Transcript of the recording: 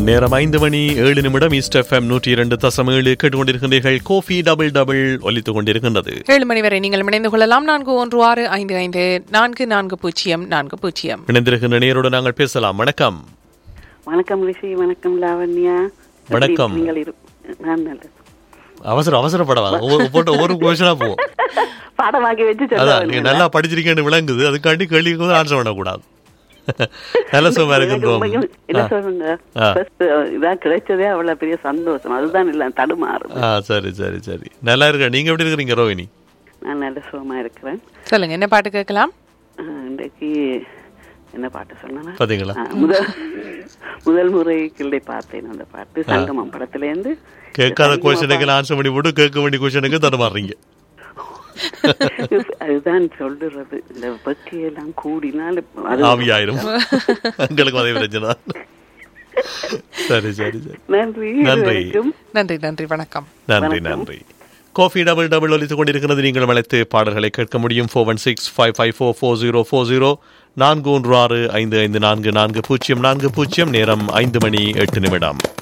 நேரம் ஐந்து மணி ஏழு நிமிடம் ஈஸ்ட் எஃப்எம் நூற்றி இரண்டு தசம் ஏழு கேட்டுக்கொண்டிருக்கின்றீர்கள் கோஃபி டபுள் டபுள் ஒலித்துக் கொண்டிருக்கின்றது ஏழு மணி வரை நீங்கள் இணைந்து கொள்ளலாம் நான்கு ஒன்று ஆறு ஐந்து ஐந்து நான்கு நான்கு பூஜ்ஜியம் நான்கு பூஜ்ஜியம் இணைந்திருக்கின்ற நேரோடு நாங்கள் பேசலாம் வணக்கம் வணக்கம் ரிஷி வணக்கம் லாவண்யா எப்படி வணக்கம். நீங்கள் இரு நான் நல்லது அவசரம் அவசரப்படலாம் ஒவ்வொரு போட்டு ஒவ்வொரு கொஸ்டினா போவோம் பாடமாக்கி வச்சு அதான் சொல்ல நீங்க நல்லா படிச்சிருக்கேன்னு விளங்குது அதுக்காண்டி கேள்விக்கு வந்து ஆன்சர் பண்ணக்கூடாது நல்ல சும்மா இருக்கின்றோம் என்ன சொல்லுங்க ஆ. First, இதான் கிடைச்சதே அவ்வளவு பெரிய சந்தோஷம் அதுதான் இல்ல தடுமாறும் ஆ சரி சரி சரி நல்லா இருக்க நீங்க எப்படி இருக்கிறீங்க ரோஹினி நான் நல்ல சுகமா இருக்கிறேன் சொல்லுங்க என்ன பாட்டு கேட்கலாம் ஆ, இன்றைக்கு என்ன பாட்டு சொன்னா பாத்தீங்களா முதல் முதல் முறை கிள்ளை பார்த்தேன் அந்த பாட்டு சங்கமம் படத்துல இருந்து கேட்காத கொஸ்டினுக்கு ஆன்சர் பண்ணி போட்டு கேட்க வேண்டிய கொஸ்டினுக்கு தடுமாறுறீங்க அதுதான் சொல்லுறது இந்த பக்தி எல்லாம் கூடினால் அது ஆவியாயிரும் எங்களுக்கு அதே பிரச்சனை தான். சரி சரி சரி நன்றி நன்றி. இதுவரைக்கும் நன்றி நன்றி வணக்கம் நன்றி நன்றி காஃபி டபுள் டபுள் ஒலித்துக் கொண்டிருக்கிறது நீங்கள் அழைத்து பாடல்களை கேட்க முடியும் four one six five five four four zero four zero நான்கு ஒன்று ஆறு ஐந்து ஐந்து நான்கு நான்கு பூஜ்ஜியம் நான்கு பூஜ்ஜியம் நேரம் ஐந்து மணி எட்டு நிமிடம்